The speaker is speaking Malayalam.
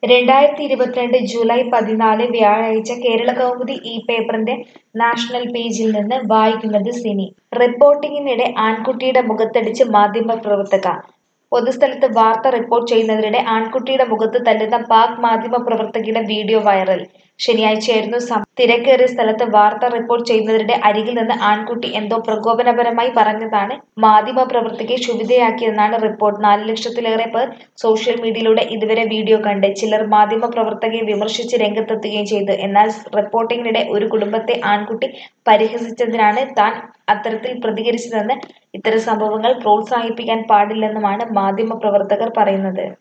രണ്ടായിരത്തി ഇരുപത്തിരണ്ട് ജൂലൈ പതിനാല് വ്യാഴാഴ്ച കേരളകൗമുദി ഈ പേപ്പറിന്റെ നാഷണൽ പേജിൽ നിന്ന് വായിക്കുന്നത് സിനി റിപ്പോർട്ടിംഗിനിടെ ആൺകുട്ടിയുടെ മുഖത്തടിച്ച് മാധ്യമപ്രവർത്തക പൊതുസ്ഥലത്ത് വാർത്ത റിപ്പോർട്ട് ചെയ്യുന്നതിനിടെ ആൺകുട്ടിയുടെ മുഖത്ത് തല്ലുന്ന പാക് മാധ്യമപ്രവർത്തകയുടെ വീഡിയോ വൈറൽ ശനിയാഴ്ചയായിരുന്നു സംഭവം തിരക്കേറിയ സ്ഥലത്ത് വാർത്ത റിപ്പോർട്ട് ചെയ്യുന്നതിനിടെ അരികിൽ നിന്ന് ആൺകുട്ടി എന്തോ പ്രകോപനപരമായി പറഞ്ഞതാണ് മാധ്യമപ്രവർത്തകയെ ക്ഷുഭിതയാക്കിയതെന്നാണ് റിപ്പോർട്ട് നാല് ലക്ഷത്തിലേറെ പേർ സോഷ്യൽ മീഡിയയിലൂടെ ഇതുവരെ വീഡിയോ കണ്ട് ചിലർ മാധ്യമപ്രവർത്തകയെ വിമർശിച്ച് രംഗത്തെത്തുകയും ചെയ്തു എന്നാൽ റിപ്പോർട്ടിംഗിനിടെ ഒരു കുടുംബത്തെ ആൺകുട്ടി പരിഹസിച്ചതിനാണ് താൻ അത്തരത്തിൽ പ്രതികരിച്ചതെന്ന് ഇത്തരം സംഭവങ്ങൾ പ്രോത്സാഹിപ്പിക്കാൻ പാടില്ലെന്നുമാണ് മാധ്യമപ്രവർത്തകർ പറയുന്നത്